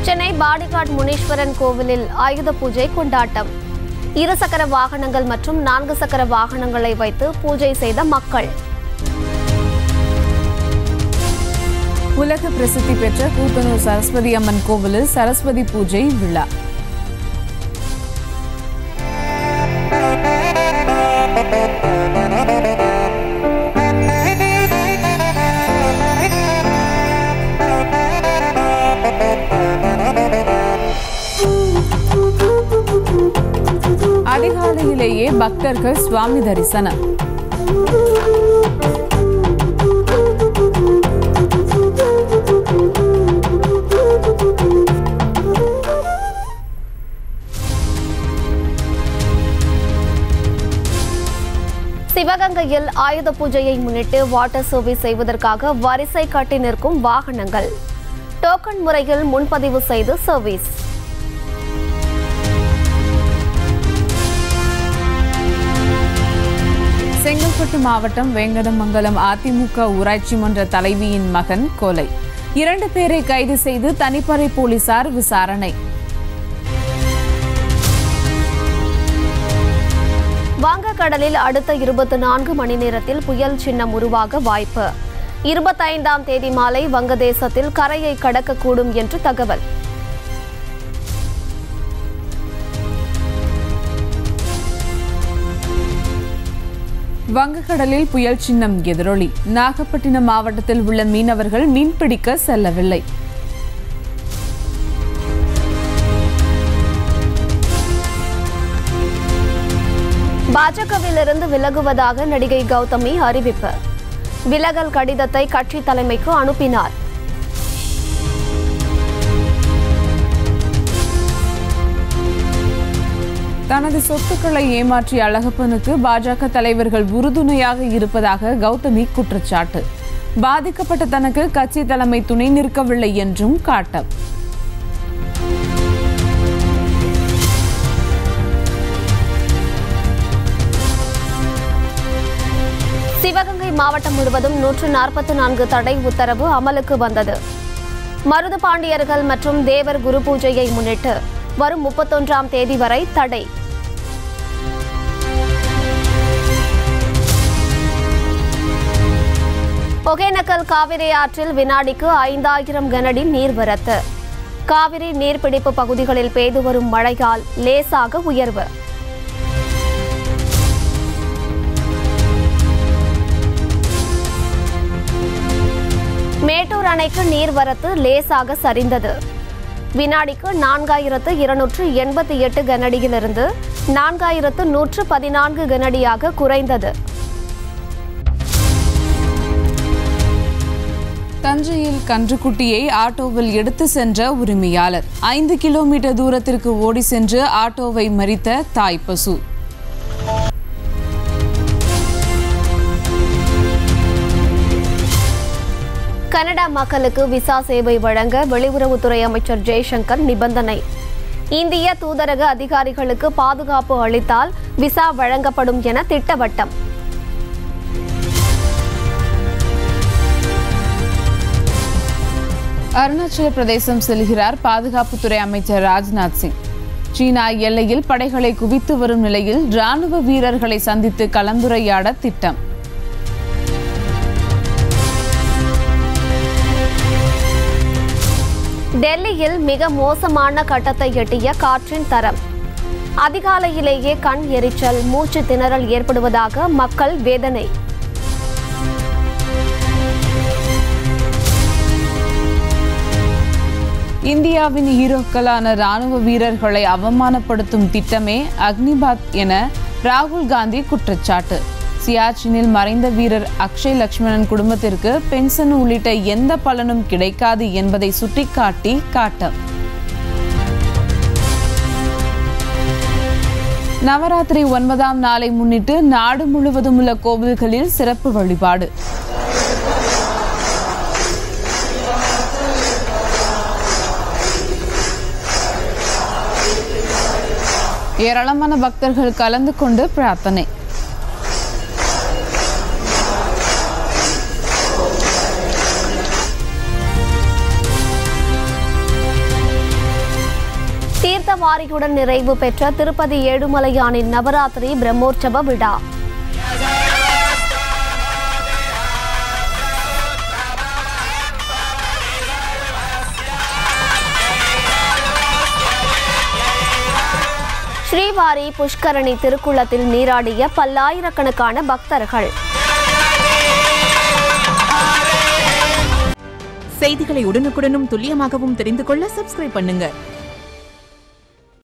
Chennai bodyguard Muneeswaran கோவிலில் ஆயுத பூஜை கொண்டாட்டம் இருசக்கர வாகனங்கள் மற்றும் நான்கு சக்கர வாகனங்களை வைத்து பூஜை செய்த மக்கள் உலக பிரசித்தி பெற்ற கூத்தனூர் சரஸ்வதி அம்மன் கோவிலில் சரஸ்வதி பூஜை விழா அதிகாலையிலேயே பக்தர்கள் சுவாமி தரிசனம் சிவகங்கையில் ஆயுத பூஜையை முன்னிட்டு வாட்டர் சர்வீஸ் செய்வதற்காக வரிசை கட்டி நிற்கும் வாகனங்கள் டோக்கன் முறையில் முன்பதிவு செய்து சர்வீஸ் செங்கல்பட்டு மாவட்டம் வேங்கடமங்கலம் அதிமுக ஊராட்சி மன்ற தலைவியின் மகன் கொலை இரண்டு பேரை கைது செய்து தனிப்படை போலீசார் விசாரணை வங்கக்கடலில் அடுத்த இருபத்தி நான்கு மணி நேரத்தில் புயல் சின்னம் உருவாக வாய்ப்பு இருபத்தைந்தாம் தேதி மாலை வங்கதேசத்தில் கரையை கடக்கக்கூடும் என்று தகவல் வங்கக்கடலில் புயல் சின்னம் எதிரொலி நாகப்பட்டினம் மாவட்டத்தில் உள்ள மீனவர்கள் மீன்பிடிக்க செல்லவில்லை பாஜகவிலிருந்து விலகுவதாக நடிகை கௌதமி அறிவிப்பு விலகல் கடிதத்தை கட்சி தலைமைக்கு அனுப்பினார் தனது சொத்துக்களை ஏமாற்றிய அழகப்பனுக்கு பாஜக தலைவர்கள் உறுதுணையாக இருப்பதாக கௌதமி குற்றச்சாட்டு பாதிக்கப்பட்ட தனக்கு கட்சி தலைமை துணை நிற்கவில்லை என்றும் காட்டம் சிவகங்கை மாவட்டம் முழுவதும் நூற்று நாற்பத்தி நான்கு தடை உத்தரவு அமலுக்கு வந்தது மருது பாண்டியர்கள் மற்றும் தேவர் குரு பூஜையை முன்னிட்டு வரும் முப்பத்தொன்றாம் தேதி வரை தடை ஒகேனக்கல் காவிரி ஆற்றில் வினாடிக்கு ஐந்தாயிரம் கனஅடி நீர்வரத்து காவிரி நீர்பிடிப்பு பகுதிகளில் பெய்து வரும் மழையால் லேசாக உயர்வு மேட்டூர் அணைக்கு நீர்வரத்து லேசாக சரிந்தது வினாடிக்கு நான்காயிரத்து இருநூற்று எண்பத்தி எட்டு கனடியிலிருந்து நான்காயிரத்து நூற்று பதினான்கு கனடியாக குறைந்தது தஞ்சையில் கன்றுக்குட்டியை ஆட்டோவில் எடுத்து சென்ற உரிமையாளர் ஐந்து கிலோமீட்டர் தூரத்திற்கு ஓடி சென்று ஆட்டோவை மறித்த தாய் பசு கனடா மக்களுக்கு விசா சேவை வழங்க வெளியுறவுத்துறை அமைச்சர் ஜெய்சங்கர் நிபந்தனை இந்திய தூதரக அதிகாரிகளுக்கு பாதுகாப்பு அளித்தால் விசா வழங்கப்படும் என திட்டவட்டம் அருணாச்சல பிரதேசம் செல்கிறார் பாதுகாப்புத்துறை அமைச்சர் ராஜ்நாத் சிங் சீனா எல்லையில் படைகளை குவித்து வரும் நிலையில் ராணுவ வீரர்களை சந்தித்து கலந்துரையாட திட்டம் டெல்லியில் மிக மோசமான கட்டத்தை எட்டிய காற்றின் தரம் அதிகாலையிலேயே கண் எரிச்சல் மூச்சு திணறல் ஏற்படுவதாக மக்கள் வேதனை இந்தியாவின் ஹீரோக்களான ராணுவ வீரர்களை அவமானப்படுத்தும் திட்டமே அக்னிபாத் என ராகுல் காந்தி குற்றச்சாட்டு சியாச்சினில் மறைந்த வீரர் அக்ஷய் லக்ஷ்மணன் குடும்பத்திற்கு பென்ஷன் உள்ளிட்ட எந்த பலனும் கிடைக்காது என்பதை சுட்டிக்காட்டி காட்டம் நவராத்திரி ஒன்பதாம் நாளை முன்னிட்டு நாடு முழுவதும் உள்ள கோவில்களில் சிறப்பு வழிபாடு ஏராளமான பக்தர்கள் கலந்து கொண்டு பிரார்த்தனை சவாரியுடன் நிறைவு பெற்ற திருப்பதி ஏழுமலையானின் நவராத்திரி பிரம்மோற்சவ விழா ஸ்ரீவாரி புஷ்கரணி திருக்குளத்தில் நீராடிய பல்லாயிரக்கணக்கான பக்தர்கள் செய்திகளை உடனுக்குடனும் துல்லியமாகவும் தெரிந்து கொள்ள சப்ஸ்கிரைப் பண்ணுங்க